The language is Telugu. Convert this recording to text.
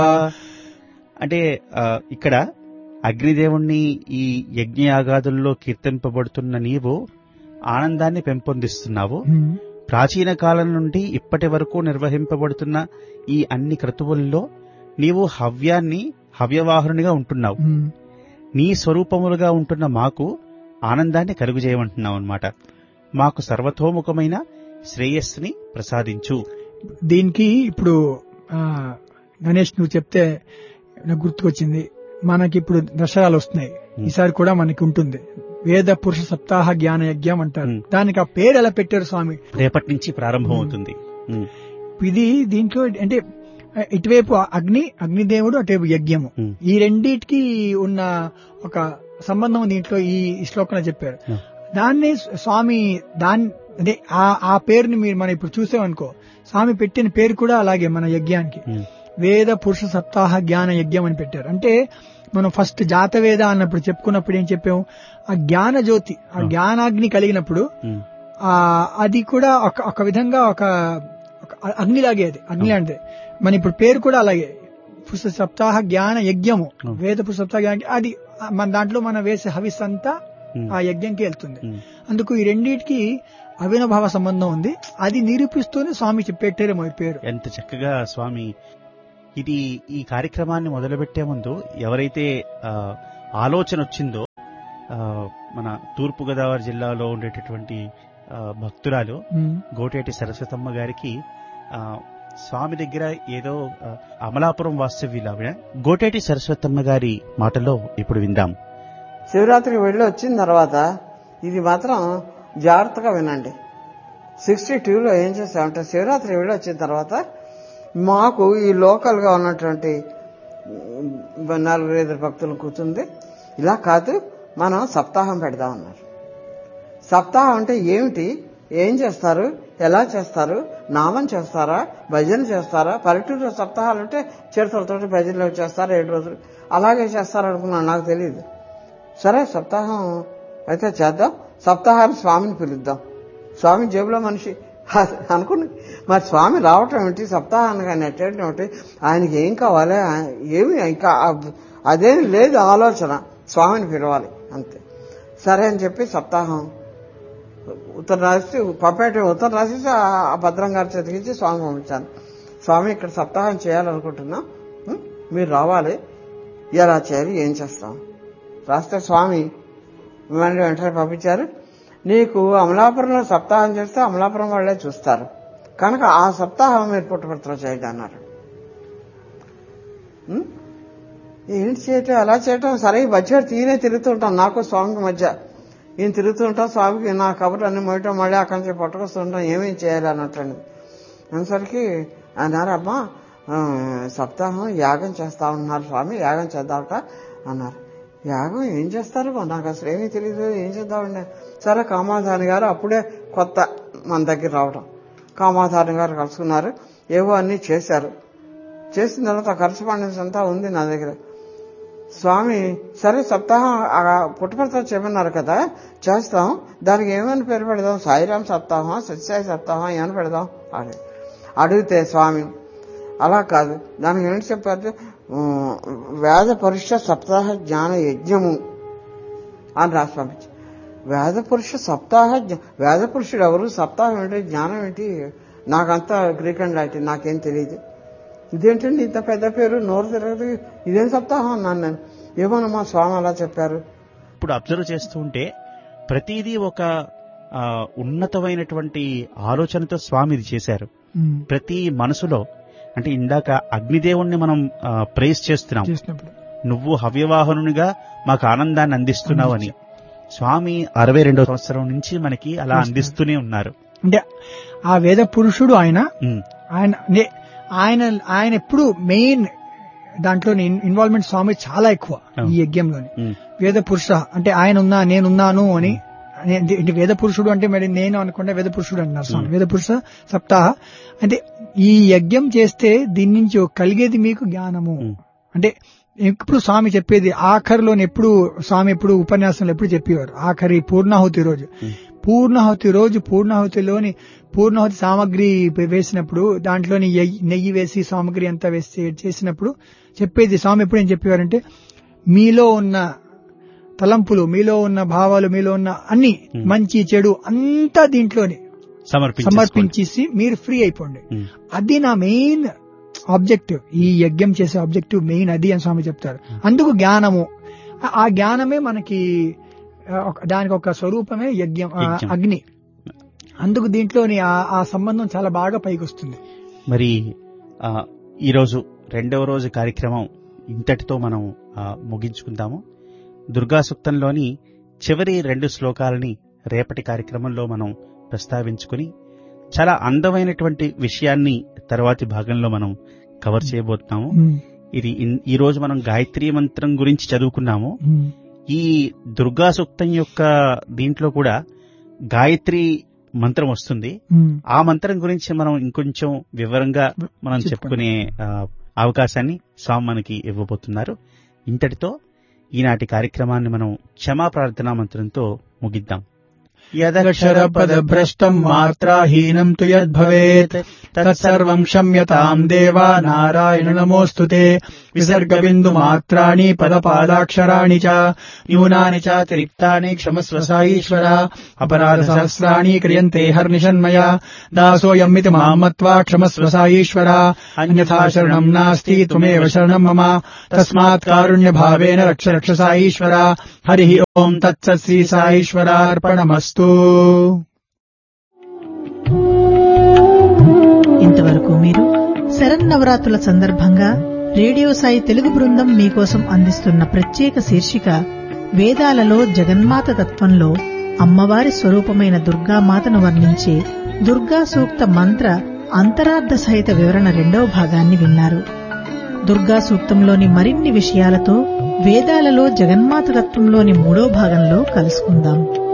అంటే ఆ, ఇక్కడ అగ్నిదేవుణ్ణి ఈ యజ్ఞయాగాదుల్లో కీర్తింపబడుతున్న నీవు ఆనందాన్ని పెంపొందిస్తున్నావు ఉమ్, ప్రాచీన కాలం నుండి ఇప్పటి వరకు నిర్వహింపబడుతున్న ఈ అన్ని క్రతువుల్లో నీవు హవ్యాన్ని హవ్యవాహనునిగా ఉంటున్నావు ఉమ్. నీ స్వరూపములుగా ఉంటున్న మాకు ఆనందాన్ని కలుగుజేయమంటున్నావు అన్నమాట మాకు సర్వతోముఖమైన శ్రేయస్సుని ప్రసాదించు దీనికి ఇప్పుడు ఆ, గణేష్ నువ్వు చెప్తే నాకు గుర్తుకొచ్చింది మనకి ఇప్పుడు దసరాలు వస్తున్నాయి Hmm. ఈసారి కూడా మనకి ఉంటుంది వేద పురుష సప్తాహ జ్ఞాన యజ్ఞం అంటారు Hmm. దానికి ఆ పేరు ఎలా పెట్టారు స్వామి రేపటి నుంచి ప్రారంభం అవుతుంది ఉమ్, ఇది దీంట్లో అంటే ఇటువైపు అగ్ని అగ్నిదేవుడు అటువైపు యజ్ఞము ఉమ్, ఈ రెండిటికి ఉన్న ఒక సంబంధం దీంట్లో ఈ ఈ శ్లోకంలో చెప్పారు Hmm. దాన్ని స్వామి దాని అదే ఆ ఆ పేరుని మీరు మనం ఇప్పుడు చూసామనుకో స్వామి పెట్టిన పేరు కూడా అలాగే మన యజ్ఞానికి ఉమ్, వేద పురుష సప్తాహ జ్ఞాన యజ్ఞం అని పెట్టారు అంటే మనం ఫస్ట్ జాతవేద అన్నప్పుడు చెప్పుకున్నప్పుడు ఏం చెప్పాము ఆ జ్ఞాన జ్యోతి ఆ Hmm. జ్ఞానాగ్ని కలిగినప్పుడు ఉమ్, ఆ అది కూడా ఒక ఒక విధంగా ఒక ఒక అగ్నిలాగే అది అగ్ని లాంటిది మన ఇప్పుడు పేరు కూడా అలాగే పురుష సప్తాహ జ్ఞాన యజ్ఞము Hmm. వేద పురుష సప్తాహ జ్ఞాన అది మన దాంట్లో మనం వేసే హవిస్ అంతా ఉమ్, ఆ యజ్ఞంకి వెళ్తుంది ఉమ్. అందుకు ఈ రెండింటికి అవినభావ సంబంధం ఉంది అది నిరూపిస్తూనే స్వామి చెప్పేటేమో ఈ పేరు ఎంత చక్కగా స్వామి ఇది ఈ కార్యక్రమాన్ని మొదలుపెట్టే ముందు ఎవరైతే ఆ, ఆలోచన వచ్చిందో ఆ, మన తూర్పు గోదావరి జిల్లాలో ఉండేటటువంటి ఆ, భక్తురాలు ఉమ్. గోటేటి సరస్వతమ్మ గారికి ఆ, స్వామి దగ్గర ఏదో ఆ, అమలాపురం వాస్తవ్యులు ఆవిడ గోటేటి సరస్వతమ్మ గారి మాటలో ఇప్పుడు విందాం శివరాత్రికి వెళ్ళి వచ్చిన తర్వాత ఇది మాత్రం జాగ్రత్తగా వినండి సిక్స్టీ టూలో ఏం చేసామంటే శివరాత్రి వెళ్ళి వచ్చిన తర్వాత మాకు ఈ లోకల్గా ఉన్నటువంటి ఉమ్, నలుగురు ఐదు భక్తులు కూర్చుంది ఇలా కాదు మనం సప్తాహం పెడదామన్నారు సప్తాహం అంటే ఏమిటి ఏం చేస్తారు ఎలా చేస్తారు నామం చేస్తారా భజన చేస్తారా పల్లెటూరు సప్తాహాలు అంటే చిరుతలతోటి భజనలు చేస్తారు ఏడు రోజులు అలాగే చేస్తారు అనుకున్నాను నాకు తెలియదు సరే సప్తాహం అయితే చేద్దాం సప్తాహాన్ని స్వామిని పిలుద్దాం స్వామి జేబులో మనిషి అనుకుని మరి స్వామి రావటం ఏమిటి సప్తాహానికి ఆయన ఎట్టేయటం ఏమిటి ఆయనకి ఏం కావాలి ఆయన- ఏమి ఇంకా అబ్- అదేం లేదు ఆలోచన స్వామిని పిలవాలి అంతే సరే అని చెప్పి సప్తాహం ఉత్తరం రాసి పంపేట ఉత్తరం రాసేసి ఆ- ఆ భద్రం గారి చేతికిచ్చి స్వామి పంపించాను స్వామి ఇక్కడ సప్తాహం చేయాలనుకుంటున్నాం ఉం? మీరు రావాలి ఎలా చేయాలి ఏం చేస్తాం రాస్తే స్వామి మిమ్మల్ని వెంటనే పంపించారు నీకు అమలాపురంలో సప్తాహం చేస్తే అమలాపురం వాళ్ళే చూస్తారు కనుక ఆ సప్తాహం మీరు పుట్టపర్తిలో చేయండి అన్నారు ఉం? ఏంటి చేయటం ఎలా చేయటం సరే ఈ మధ్య తీనే తిరుగుతుంటాం నాకు స్వామికి మధ్య ఈయన తిరుగుతుంటాం స్వామికి నా కబుర్లు అన్ని మోయటం మళ్ళీ అక్కడి నుంచి పట్టుకొస్తుంటాం ఏమేం చేయాలి అన్నట్టు అనేసరికి అన్నారు అమ్మా ఆ, సప్తాహం యాగం చేస్తా ఉన్నారు స్వామి యాగం చేద్దామట అన్నారు యాగం ఏం చేస్తారు నాకు అసలు ఏమీ తెలియదు ఏం చేద్దామండి సరే కామాధాని గారు అప్పుడే కొత్త మన దగ్గర రావడం కామాధాని గారు కలుసుకున్నారు ఏవో అన్నీ చేశారు చేసిన తర్వాత కరస్పాండెన్స్ అంతా ఉంది నా దగ్గర స్వామి సరే సప్తాహం ఆ పుట్టపర్తిలో చేయమన్నారు కదా చేస్తాం దానికి ఏమని పేరు పెడదాం సాయిరాం సప్తాహం సత్యసాయి సప్తాహం ఏమని పెడదాం అని అడిగితే స్వామి అలా కాదు దానికి ఏంటి చెప్పారు ఉమ్, వేద పురుష సప్తాహ జ్ఞాన యజ్ఞము అని రాసి పంపించి వేద పురుష సప్తాహ జ్ఞ- వేద పురుషుడు ఎవరు సప్తాహం ఏంటి జ్ఞానం ఏంటి నాకంతా గ్రీక్ అండ్ లాటిన్ నాకేం తెలియదు ఇదేంటండి ఇంత పెద్ద పేరు నోరు తిరగదు ఇదేం సప్తాహం అన్నాను నేను ఏమోనమ్మా స్వామి అలా చెప్పారు ఇప్పుడు అబ్జర్వ్ చేస్తూ ఉంటే ప్రతిదీ ఒక ఆ, ఉన్నతమైనటువంటి ఆలోచనతో స్వామి ఇది చేశారు ఉమ్. ప్రతి మనసులో అంటే ఇందాక అగ్నిదేవుణ్ణి మనం ప్రేస్ చేస్తున్నాం చేసినప్పుడు నువ్వు హవ్యవాహనునిగా మాకు ఆనందాన్ని అందిస్తున్నావు అని స్వామి అరవై రెండో సంవత్సరం నుంచి మనకి అలా అందిస్తూనే ఉన్నారు అంటే ఆ వేద పురుషుడు ఆయన ఉమ్, ఆయన నే- ఆయన ఆయన ఎప్పుడు మెయిన్ దాంట్లో ఇన్వాల్వ్మెంట్ స్వామి చాలా ఎక్కువ ఈ యజ్ఞంలోని ఉమ్, వేద పురుష అంటే ఆయన ఉన్నా నేనున్నాను అని అంటే అంటే వేద పురుషుడు అంటే మరి నేను అనుకుంటే వేద పురుషుడు అంటున్నారు స్వామి వేద పురుష సప్తాహ అంటే ఈ యజ్ఞం చేస్తే దీని నుంచి కలిగేది మీకు జ్ఞానము ఉమ్. అంటే ఎప్పుడు స్వామి చెప్పేది ఆఖరిలోని ఎప్పుడు స్వామి ఎప్పుడు ఉపన్యాసంలో ఎప్పుడు చెప్పేవారు ఆఖరి పూర్ణాహుతి రోజు పూర్ణాహుతి రోజు పూర్ణాహుతిలోని పూర్ణాహుతి సామాగ్రి వేసినప్పుడు దాంట్లోని ఎయ్- నెయ్యి వేసి సామాగ్రి అంతా వేసి చేసినప్పుడు చెప్పేది స్వామి ఎప్పుడు ఏం చెప్పేవారంటే మీలో ఉన్న తలంపులు మీలో ఉన్న భావాలు మీలో ఉన్న అన్ని Hmm. మంచి చెడు అంతా దీంట్లోని సమర్పించి సమర్పించేసి మీరు ఫ్రీ అయిపోండి అది నా మెయిన్ ఆబ్జెక్టివ్ ఈ యజ్ఞం చేసే ఆబ్జెక్టివ్ మెయిన్ అది అని స్వామి చెప్తారు అందుకు జ్ఞానము ఆ- ఆ జ్ఞానమే మనకి ఆ, ఒక- దానికి ఒక స్వరూపమే యజ్ఞం ఆ, యజ్ఞం. అగ్ని అందుకు దీంట్లోని ఆ- ఆ సంబంధం చాలా బాగా పైకి వస్తుంది మరి ఆ, ఈరోజు రెండవ రోజు కార్యక్రమం ఇంతటితో మనం ఆ, ముగించుకుందాము దుర్గా సూక్తంలోని చివరి రెండు శ్లోకాలని రేపటి కార్యక్రమంలో మనం ప్రస్తావించుకుని చాలా అందమైనటువంటి విషయాన్ని తర్వాతి భాగంలో మనం కవర్ చేయబోతున్నాము ఉమ్, ఇది ఇన్- ఈ రోజు మనం గాయత్రి మంత్రం గురించి చదువుకున్నాము ఉమ్, ఈ దుర్గా సూక్తం యొక్క దీంట్లో కూడా గాయత్రి మంత్రం వస్తుంది ఉమ్. ఆ మంత్రం గురించి మనం ఇంకొంచెం వివరంగా మనం చెప్పుకుందాం. చెప్పుకునే ఆ, అవకాశాన్ని స్వామి మనకి ఇవ్వబోతున్నారు ఇంతటితో ఈనాటి కార్యక్రమాన్ని మనం క్షమా ప్రార్థనా మంత్రంతో ముగిద్దాం యదక్షరపదభ్రష్టం మాత్రాహీనం తు యద్భవేత్ తత్సర్వం క్షమ్యతాం దేవా నారాయణ నమోऽस्तु ते విసర్గబిందుమాత్రాణి పదపాదాక్షరాణి చ న్యూనాని చాతిరిక్తాని క్షమస్వ సాయీశ్వర అపరాధసహస్రాణి క్రియంతే హర్నిషన్మయా దాసోऽयमिति మాం మత్వా క్షమస్వ సాయీశ్వర అన్యథా శరణం నాస్తి త్వమేవ శరణం మమ తస్మాత్ కారుణ్యభావేన రక్ష రక్ష సాయీశ్వర హరి ఓం తత్సత్ శ్రీ సాయీశ్వరార్పణమస్తు ఇంతవరకు మీరు శరన్నవరాత్రుల సందర్భంగా రేడియో సాయి తెలుగు బృందం మీకోసం అందిస్తున్న ప్రత్యేక శీర్షిక వేదాలలో జగన్మాత తత్వంలో అమ్మవారి స్వరూపమైన దుర్గామాతను వర్ణించే దుర్గా సూక్త మంత్ర అంతరార్థ సహిత వివరణ రెండవ భాగాన్ని విన్నారు దుర్గా సూక్తంలోని మరిన్ని విషయాలతో వేదాలలో జగన్మాత తత్వంలోని మూడో భాగంలో కలుసుకుందాం